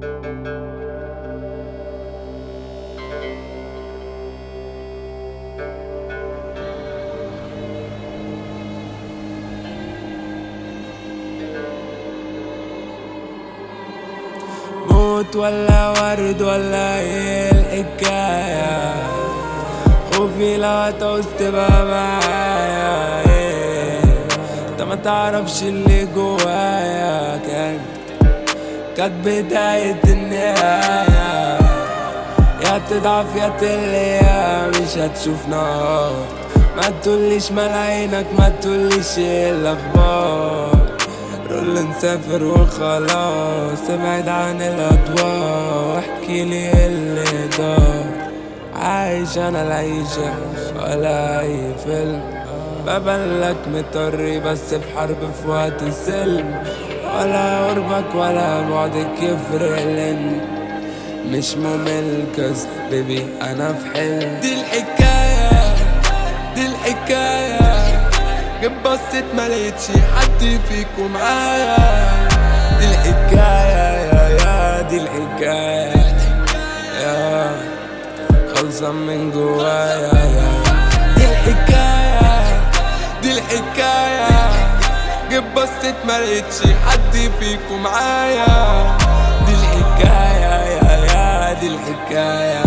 موت ولا ورد ولا ايه الحكاية خوفي لو هتعوز تبقى معايا ايه انت ما تعرفش اللي جوايا كان كانت بداية النهاية يا تضعف يا تليا مش هتشوف نهار ما تقوليش مال عينك ما تقوليش ايه الاخبار رول نسافر وخلاص ابعد عن الاضواء واحكي لي إيه اللي دار عايش انا العيشة ولا اي فيلم ببلك مطري بس في حرب في وقت السلم ولا قربك ولا بعدك يفرق لن مش ممل كز بيبي انا في حلم دي الحكاية دي الحكاية جيت بصيت ملقتش حد فيكم معايا دي الحكاية يا يا دي الحكاية يا خلصان من جوايا يا دي الحكاية دي الحكاية جيت بصيت ملقتش حد فيكم معايا دي الحكاية يا يا دي الحكاية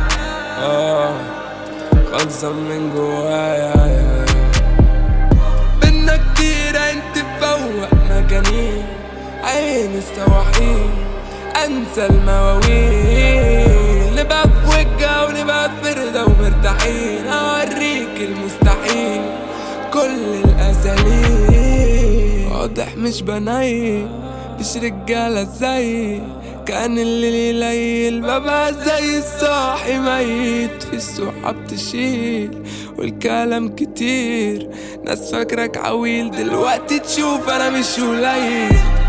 اه خلصان من جوايا يا بينا كتير انت تفوق مكاني عين السواحين انسى المواويل نبقى في وجه ونبقى في فردة ومرتاحين اوريك المستحيل كل الاساليب واضح مش بنايل مش رجالة زي كان اللي يليل ببقى زي الصاحي ميت في السوحة بتشيل والكلام كتير ناس فاكرك عويل دلوقتي تشوف انا مش قليل